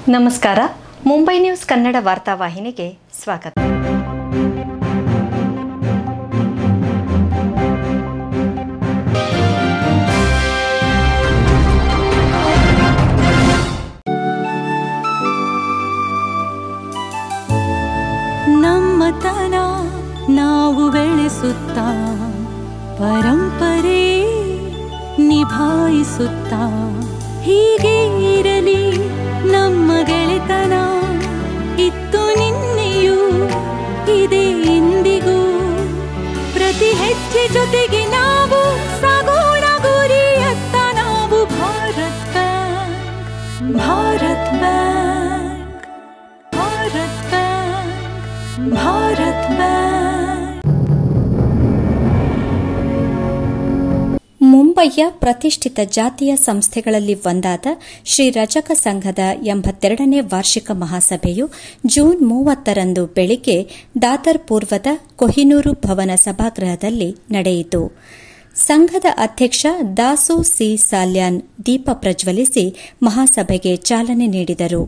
ನಮಸ್ಕಾರ ಮುಂಬೈ ನ್ಯೂಸ್ ಕನ್ನಡ ವಾರ್ತಾವಾಹಿನಿಗೆ ಸ್ವಾಗತ ನಮ್ಮತನ ನಾವು ಬೆಳೆಸುತ್ತ ಪರಂಪರೆ ನಿಭಾಯಿಸುತ್ತ ಹೀಗೆ ಇರಲಿ ನಮ್ಮ ಗೆಳೆತನ ಇತ್ತು ನಿನ್ನೆಯೂ ಇದೆ ಇಂದಿಗೂ ಪ್ರತಿ ಹೆಜ್ಜೆ ಜೊತೆಗೆ ನಾವು ಸಾಗೋಣ ಗುರಿಯತ್ತ ನಾವು Bharat bank Bharat bank Bharat bank Bharat bank ಮುಂಬೈಯ ಪ್ರತಿಷ್ಠಿತ ಜಾತಿಯ ಸಂಸ್ಥೆಗಳಲ್ಲಿ ಒಂದಾದ ಶ್ರೀ ರಜಕ ಸಂಘದ ಎಂಬತ್ತೆರಡನೇ ವಾರ್ಷಿಕ ಮಹಾಸಭೆಯು ಜೂನ್ ಮೂವತ್ತರಂದು ಬೆಳಿಗ್ಗೆ ದಾದರ್ ಪೂರ್ವದ ಕೊಹಿನೂರು ಭವನ ಸಭಾಗೃಹದಲ್ಲಿ ನಡೆಯಿತು ಸಂಘದ ಅಧ್ಯಕ್ಷ ದಾಸು ಸಿ ಸಾಲ್ಯಾನ್ ದೀಪ ಪ್ರಜ್ವಲಿಸಿ ಮಹಾಸಭೆಗೆ ಚಾಲನೆ ನೀಡಿದರು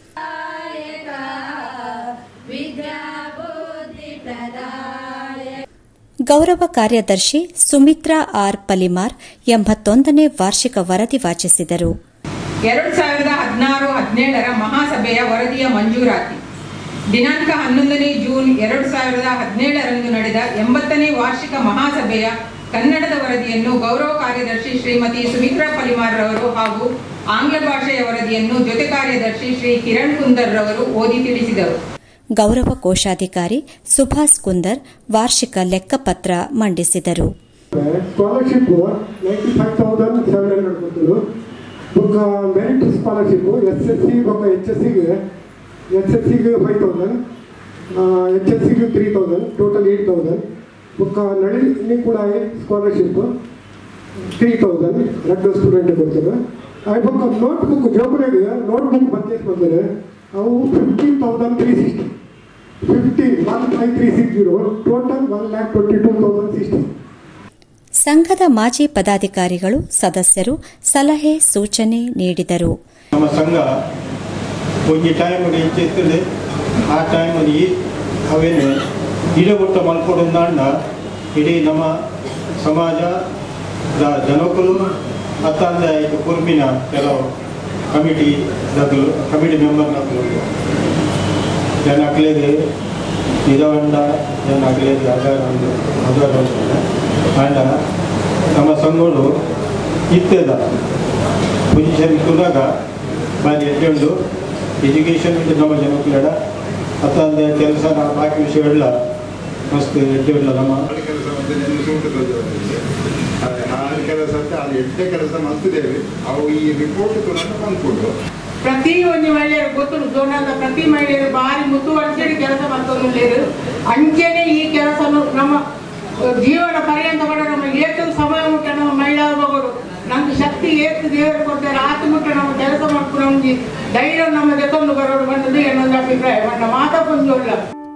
ಗೌರವ ಕಾರ್ಯದರ್ಶಿ ಸುಮಿತ್ರಾ ಆರ್ ಪಲಿಮಾರ್ ಎಂಬತ್ತೊಂದನೇ ವಾರ್ಷಿಕ ವರದಿ ವಾಚಿಸಿದರು ಎರಡು ಸಾವಿರದ ಹದಿನಾರು ಹದಿನೇಳರ ಮಹಾಸಭೆಯ ವರದಿಯ ಮಂಜೂರಾತಿ ದಿನಾಂಕ ಹನ್ನೊಂದನೇ ಜೂನ್ ಎರಡು ಸಾವಿರದ ಹದಿನೇಳರಂದು ನಡೆದ ಎಂಬತ್ತನೇ ವಾರ್ಷಿಕ ಮಹಾಸಭೆಯ ಕನ್ನಡದ ವರದಿಯನ್ನು ಗೌರವ ಕಾರ್ಯದರ್ಶಿ ಶ್ರೀಮತಿ ಸುಮಿತ್ರಾ ಪಲಿಮಾರ್ ರವರು ಹಾಗೂ ಆಂಗ್ಲ ಭಾಷೆಯ ವರದಿಯನ್ನು ಜೊತೆ ಕಾರ್ಯದರ್ಶಿ ಶ್ರೀ ಕಿರಣ್ ಕುಂದರ್ ರವರು ಓದಿ ತಿಳಿಸಿದರು ಗೌರವ ಕೋಶಾಧಿಕಾರಿ ಸುಭಾಸ್ ಕುಂದರ್ ವಾರ್ಷಿಕ ಲೆಕ್ಕಪತ್ರ ಮಂಡಿಸಿದರು scholarship ninety five thousand seven hundred ಕೊಟ್ಟರು book merit scholarship S S C ಬೊಕ್ಕ ಎಚ್ ಎಸ್ ಸಿಗೆ ಎಸ್ ಎಸ್ ಸಿಗೆ ಫೈವ್ ತೌಸಂಡ್ ಎಚ್ ಎಸ್ ಸಿಗೆ three thousand total eight thousand ಬೊಕ್ಕ ನಳಿನಿ ಕೂಡ ಸ್ಕಾಲರ್ಶಿಪ್ ತ್ರೀ ತೌಸಂಡ್ ಎರಡು ಸ್ಟೂಡೆಂಟ್ ಕೊಡ್ತಾರೆ ಆ ಬೊಕ್ಕ ನೋಟ್ ಬುಕ್ ಜೋಬ್ನಾಗ ನೋಟ್ ಬುಕ್ ಪರ್ಚೇಸ್ ಮಾಡಿದ್ರೆ ಅವು fifteen thousand three sixty fifteen one five three six zero total one lakh twenty two thousand sixty ಸಂಘದ ಮಾಜಿ ಪದಾಧಿಕಾರಿಗಳು ಸದಸ್ಯರು ಸಲಹೆ ಸೂಚನೆ ನೀಡಿದರು ನಮ್ಮ ಸಂಘ ಒಂಜಿ ಟೈಮ್ ಇಚ್ಚಿರ್ತದೆ ಆ ಟೈಮಲ್ಲಿ ಅವೇನು ಇಡಗುಟ್ಟ ಮಲ್ಕೊಡೋದಾಂಡ ಇಡೀ ನಮ್ಮ ಸಮಾಜದ ಜನಕರು ಅತ್ತಂದ ಇದು ಕುರ್ಮಿನ ಕೆಲವು ಕಮಿಟಿ ನಕಲು ಕಮಿಟಿ ಮೆಂಬರ್ ನಕಲು ಜನ ಅಕ್ಲೇದು ಇದೊಂಡ ಜನ ಅಕ್ಲೇದು ಅದರ ಒಂದು ಅದರ ಒಂದು ಅಂಡ ನಮ್ಮ ಸಂಘಗಳು ಇತ್ತದ ಪೊಸಿಷನ್ ಇತ್ತುದಾಗ ಬಾರಿ ಎಡ್ಡುಂಡು ಎಜುಕೇಷನ್ ಇಟ್ಟು ನಮ್ಮ ಜನಕ್ಕೂಡ ಅತ್ತಂದ ಕೆಲಸ ಬಾಕಿ ವಿಷಯಗಳೆಲ್ಲ ಮಸ್ತ್ ಎಡ್ಡುಲ್ಲ ನಮ್ಮ ಕೆಲಸ ಮತ್ತೆ ನೆನೆಸುವಂಥದ್ದು ನಾಳೆ ಕೆಲಸ ಅಂತ ಅದು ಎಡ್ಡೆ ಕೆಲಸ ಮಾಡ್ತಿದ್ದೇವೆ ಅವು ಈ ರಿಪೋರ್ಟ್ ತುನಕ ಬಂದ್ಕೊಂಡು ಪ್ರತಿ ಒಂದು ಮಹಿಳೆಯರು ಗೊತ್ತು ಜೋನಾದ ಪ್ರತಿ ಮಹಿಳೆಯರು ಭಾರಿ ಮುತುವರ್ಜಿಸಿ ಕೆಲಸ ಮಾಡ್ಕೊಂಡು ಅಂಚೆನೆ ಈ ಕೆಲಸ ನಮ್ಮ ಜೀವನ ಪರ್ಯಂತ ಕೂಡ ನಮ್ಮ ಏತು ಸಮಯ ಮುಟ್ಟ ನಮ್ಮ ಮಹಿಳಾ ಮಗಳು ನಮ್ಗೆ ಶಕ್ತಿ ಏತು ದೇವರು ಕೊಡ್ತಾರೆ ಆತು ಮುಟ್ಟ ನಮ್ಮ ಕೆಲಸ ಮಾಡ್ಕೊಂಡು ನಮ್ಗೆ ಧೈರ್ಯ ನಮ್ಮ ಜೊತೆಂದು ಬರೋದು ಬಂದದ್ದು ಏನೊಂದು ಅಭಿಪ್ರಾಯ ನನ್ನ ಮಾತಾ ಕೊಂಚಲ್ಲ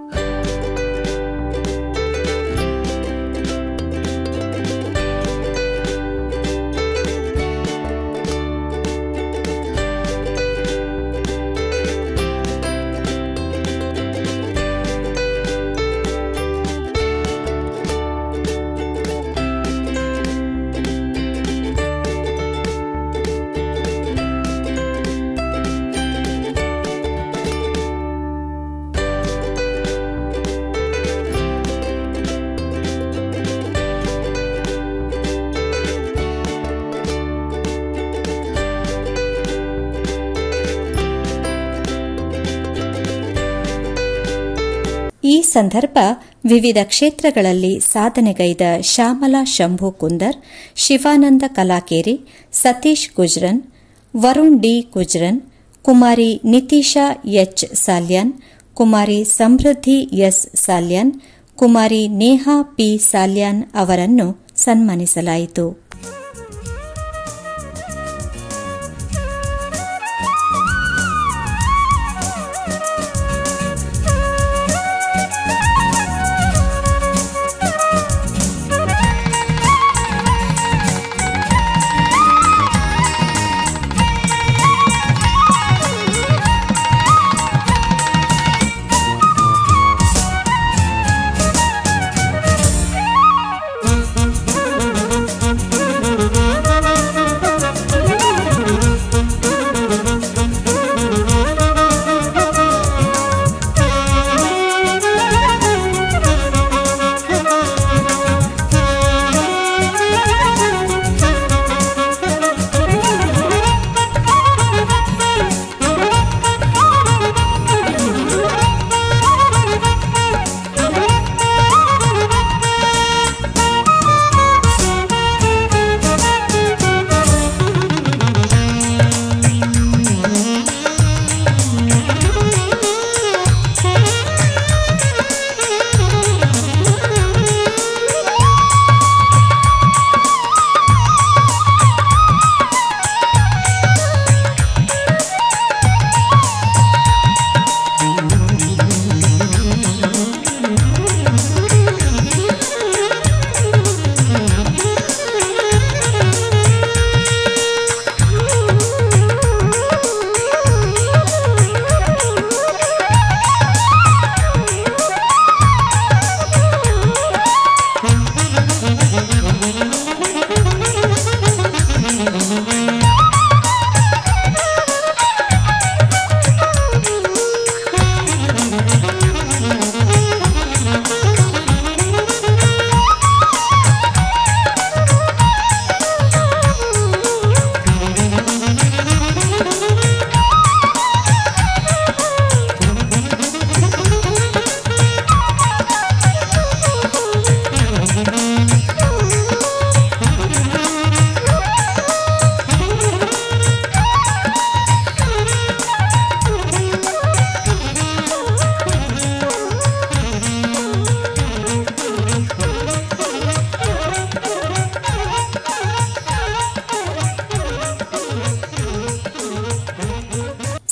ಈ ಸಂದರ್ಭ ವಿವಿಧ ಕ್ಷೇತ್ರಗಳಲ್ಲಿ ಸಾಧನೆಗೈದ Shyamala Shambhu Kundar Shivananda Kalakeri Satish Gujran Varun D Gujran Kumari Nitisha H Salian Kumari Samruddhi S Salian Kumari Neha P Salian ಅವರನ್ನು ಸನ್ಮಾನಿಸಲಾಯಿತು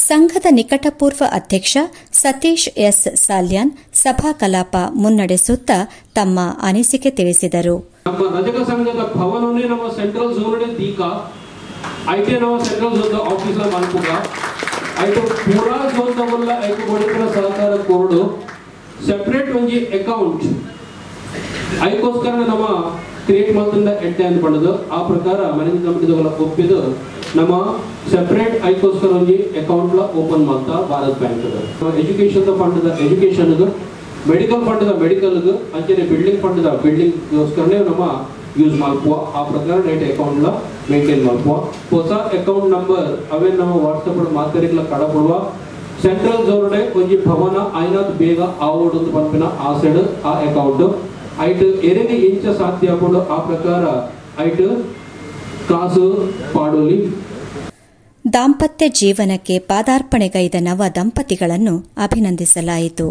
ಸಂಘದ ನಿಕಟಪೂರ್ವ ಅಧ್ಯಕ್ಷ ಸತೀಶ್ ಎಸ್ ಸಾಲ್ಯಾನ್ ಸಭಾ ಕಲಾಪ ಮುನ್ನಡೆಸುತ್ತಾ ತಮ್ಮ ಅನಿಸಿಕೆ ತಿಳಿಸಿದರು ನಮ್ಮ ರಜಕ ಸಂಘದ ಭವನವನ್ನೇ ನಮ್ಮ ಸೆಂಟ್ರಲ್ ಝೋನ್ ದೀಕ ಐತೆ ನಾವು ಸೆಂಟ್ರಲ್ ಝೋನ್ ಆಫೀಸ್ ಮಲ್ಪುಗ ಐಟು ಪೂರಾ ಝೋನ್ ತಗೊಲ್ಲ ಐಟು ಬಡಿಪುರ ಸಹಕಾರ ಕೋರ್ಡು ಸೆಪರೇಟ್ ಒಂಜಿ ಅಕೌಂಟ್ ಅದಕ್ಕೋಸ್ಕರ ನಮ್ಮ ಕ್ರಿಯೇಟ್ ಮಾಡ್ತಿಂದ ಎಡ್ಡೆ ಅಂತ ಪಡೆದು ಆ ಪ್ರಕಾರ ಮನೆಯಿಂದ ಕಮಿಟಿದವಲ್ಲ ಒಪ್ಪಿದು ನಮ್ಮ ಸೆಪರೇಟ್ ಅದಕ್ಕೋಸ್ಕರ ಒಂಜಿ ಅಕೌಂಟ್ ಓಪನ್ ಮಾಡ್ತಾ Bharat bank education fund education medical fund medical ಅಂಚನೆ ಬಿಲ್ಡಿಂಗ್ ಫಂಡ್ ಬಿಲ್ಡಿಂಗ್ಗೋಸ್ಕರನೇ ನಮ್ಮ ಯೂಸ್ ಮಾಡ್ಕುವ ಆ ಪ್ರಕಾರ ನೈಟ್ ಅಕೌಂಟ್ ಲ ಮೇಂಟೈನ್ ಮಾಡ್ಕುವ ಹೊಸ ಅಕೌಂಟ್ ನಂಬರ್ ಅವೇ ನಮ್ಮ ವಾಟ್ಸಪ್ ಮಾತಾಡಿಕ್ಲ ಕಡಪಡುವ ಸೆಂಟ್ರಲ್ ಝೋನ್ ಒಂಜಿ ಭವನ ಐನಾದ್ ಬೇಗ ಆವೋಡೊಂದು ಪಂಪಿನ ಆ ಸೈಡ್ ಆ ಅಕೌಂಟ್ ಐಟ್ ಎರೆಗೆ ಇಂಚ ಸಾಧ್ಯ ಆಗೋದು ಆ ಪ್ರಕಾರ ಐಟ್ ಕಾಸು ಪಾಡೋಲಿ ದಾಂಪತ್ಯ ಜೀವನಕ್ಕೆ ಪಾದಾರ್ಪಣೆಗೈದ ನವ ದಂಪತಿಗಳನ್ನು ಅಭಿನಂದಿಸಲಾಯಿತು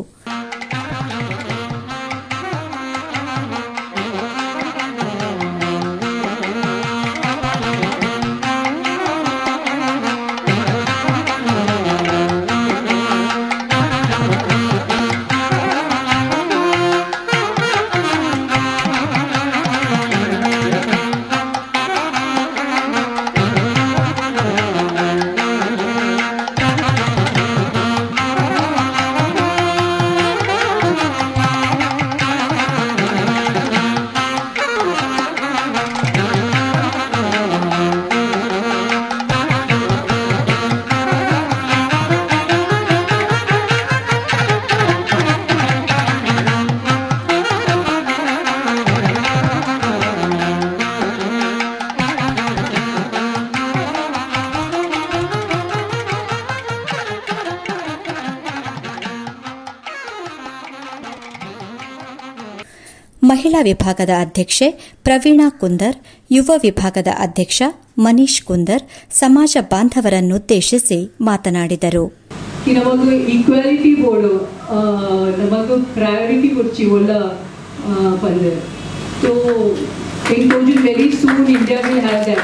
ಮಹಿಳಾ ವಿಭಾಗದ ಅಧ್ಯಕ್ಷೆ ಪ್ರವೀಣಾ ಕುಂದರ್ ಯುವ ವಿಭಾಗದ ಅಧ್ಯಕ್ಷ ಮನೀಶ್ ಕುಂದರ್ ಸಮಾಜ ಬಾಂಧವರನ್ನುದ್ದೇಶಿಸಿ ಮಾತನಾಡಿದರು की नमक इक्वालिटी बोर्ड नमक प्रायोरिटी ಕೊಡ್ಚಿ ಒಳ್ಳ ಪಂದೆ तो encourage very soon India will have that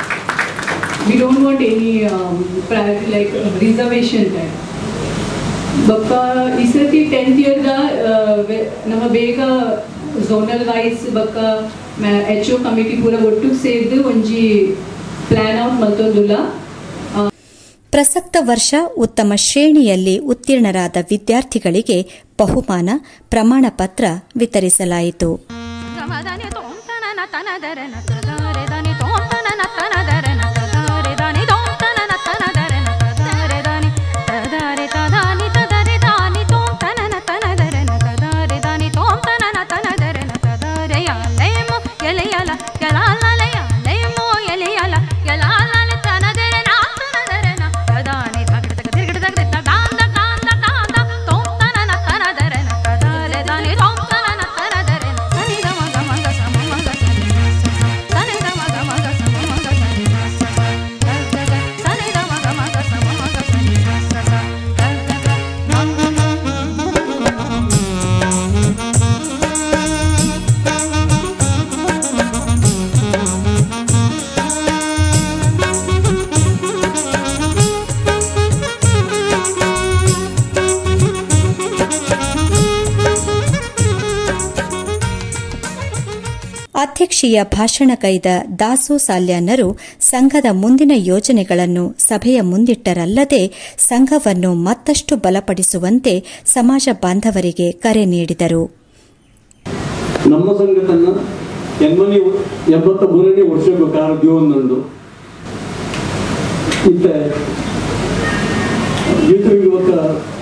we don't want any um, prior, like uh, reservation type ಬಕ್ಕ ಈ ಸರ್ತಿ ಟೆಂತ್ ಇಯರ್ದ ನಮ್ಮ ಬೇಗ ಝೋನಲ್ ವೈಸ್ ಬಕ್ಕ ಎಚ್ ಒ ಕಮಿಟಿ ಪೂರ ಒಟ್ಟು ಸೇರಿದು ಒಂಜಿ ಪ್ಲಾನ್ ಔಟ್ ಮಲ್ತೊಂದುಲ್ಲ ಪ್ರಸಕ್ತ ವರ್ಷ ಉತ್ತಮ ಶ್ರೇಣಿಯಲ್ಲಿ ಉತ್ತೀರ್ಣರಾದ ವಿದ್ಯಾರ್ಥಿಗಳಿಗೆ ಬಹುಮಾನ ಪ್ರಮಾಣ ಪತ್ರ ವಿತರಿಸಲಾಯಿತು ಗಮದನಿ ತೋಂತನನ ತನದರನ ತದರೆದನಿ ತೋಂತನನ ತನದರನ ತದರೆದನಿ ತೋಂತನನ ತನದರನ ತದರೆದನಿ ತದರೆ ತದಾನಿ ತದರೆ ದಾನಿ ತೋಂತನನ ತನದರನ ತದರೆದನಿ ತೋಂತನನ ತನದರನ ತದರೆಯ ಲೇಮು ಎಲೆಯಲ ಕೆಲಾಲಲೆಯ ಲೇಮು ಎಲೆಯಲ ಕೆಲಾಲಲೆ ತನದರನ ತನದರನ ತದಾನಿ ತಗಡ ತಗ ತಿರುಗಡ ತಗದ ತದಾಂದ ಕಾಂದ ಕಾಂದ ತೋಂತನನ ತನದರನ ತದರೆದನಿ ತೋಂತನನ ತನದರನ ಸನಿ ಗಮ ಗಮ ಗ ಸಮ ಮಗ ಸನಿ ಸನಿ ಗಮ ಗಮ ಗ ಸಮ ಮಗ ಸನಿ ಸನಿ ಗಮ ಗಮ ಗ ಸಮ ಮಗ ಸನಿ ಅಧ್ಯಕ್ಷೀಯ ಭಾಷಣ ಕೈದ ದಾಸು ಸಾಲ್ಯಾನರು ಸಂಘದ ಮುಂದಿನ ಯೋಜನೆಗಳನ್ನು ಸಭೆಯ ಮುಂದಿಟ್ಟರಲ್ಲದೆ ಸಂಘವನ್ನು ಮತ್ತಷ್ಟು ಬಲಪಡಿಸುವಂತೆ ಸಮಾಜ ಬಾಂಧವರಿಗೆ ಕರೆ ನೀಡಿದರು ನಮ್ಮ ಸಂಘಟನ ಎನ್ಮನಿ ಎಂಬತ್ತ ಮೂರನೇ ವರ್ಷಕ್ಕೆ ಕಾರ್ಯಕ್ರಮವೊಂದುಂಡು ಇತ್ತ ಯೂತ್ವಿಗೆ ఒక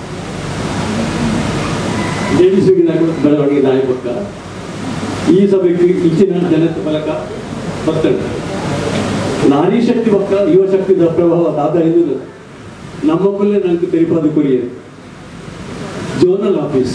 ಲೇಡೀಸ್ಗೆ ಬೆಳವಣಿಗೆ ನಾಯಕ ಈ ಸಭೆಗೆ ಇಚ್ಚಿನ ಜನತೆ ಫಲಕ ಬರ್ತದೆ ನಾರಿ ಶಕ್ತಿ ಪಕ್ಕ ಯುವ ಶಕ್ತಿದ ಪ್ರಭಾವ ದಾದ ಎಂದು ನಮ್ಮ ಪಲ್ಲೆ ನನಗೆ ತೆರಿಪಾದ ಕುರಿಯರು ಜೋನಲ್ ಆಫೀಸ್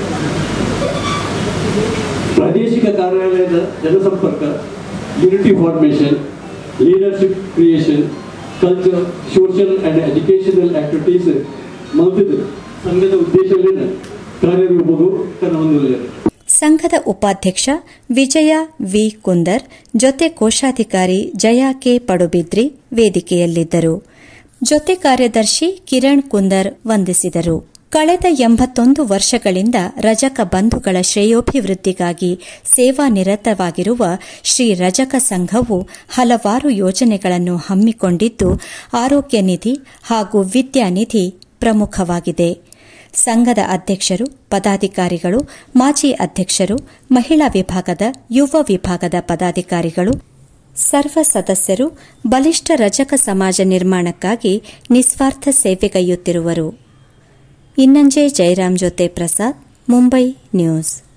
ಪ್ರಾದೇಶಿಕ ಕಾರ್ಯಾಲಯದ ಜನಸಂಪರ್ಕ unity formation leadership creation culture social and educational activities ಮಲ್ತಿದ್ದು ಸಂಘದ ಉದ್ದೇಶಗಳೇನು ಕಾರ್ಯರೂಪವು ತನ್ನ ಹೊಂದಿಲ್ಲ ಸಂಘದ ಉಪಾಧ್ಯಕ್ಷ ವಿಜಯ ವಿ ಕುಂದರ್ ಜೊತೆ ಕೋಶಾಧಿಕಾರಿ ಜಯಾ ಕೆ ಪಡುಬಿದ್ರಿ ವೇದಿಕೆಯಲ್ಲಿದ್ದರು ಜೊತೆ ಕಾರ್ಯದರ್ಶಿ ಕಿರಣ್ ಕುಂದರ್ ವಂದಿಸಿದರು ಕಳೆದ ಎಂಬತ್ತೊಂದು ವರ್ಷಗಳಿಂದ ರಜಕ ಬಂಧುಗಳ ಶ್ರೇಯೋಭಿವೃದ್ಧಿಗಾಗಿ ಸೇವಾ ನಿರತವಾಗಿರುವ ಶ್ರೀ ರಜಕ ಸಂಘವು ಹಲವಾರು ಯೋಜನೆಗಳನ್ನು ಹಮ್ಮಿಕೊಂಡಿದ್ದು ಆರೋಗ್ಯ ನಿಧಿ ಹಾಗೂ ವಿದ್ಯಾನಿಧಿ ಪ್ರಮುಖವಾಗಿದೆ ಸಂಘದ ಅಧ್ಯಕ್ಷರು ಪದಾಧಿಕಾರಿಗಳು ಮಾಜಿ ಅಧ್ಯಕ್ಷರು ಮಹಿಳಾ ವಿಭಾಗದ ಯುವ ವಿಭಾಗದ ಪದಾಧಿಕಾರಿಗಳು ಸರ್ವ ಸದಸ್ಯರು ಬಲಿಷ್ಠ ರಜಕ ಸಮಾಜ ನಿರ್ಮಾಣಕ್ಕಾಗಿ ನಿಸ್ವಾರ್ಥ ಸೇವೆಗೈಯುತ್ತಿರುವರು ಇನ್ನಂಜೆ ಜಯರಾಮ್ ಜೊತೆ ಪ್ರಸಾದ್ ಮುಂಬೈ ನ್ಯೂಸ್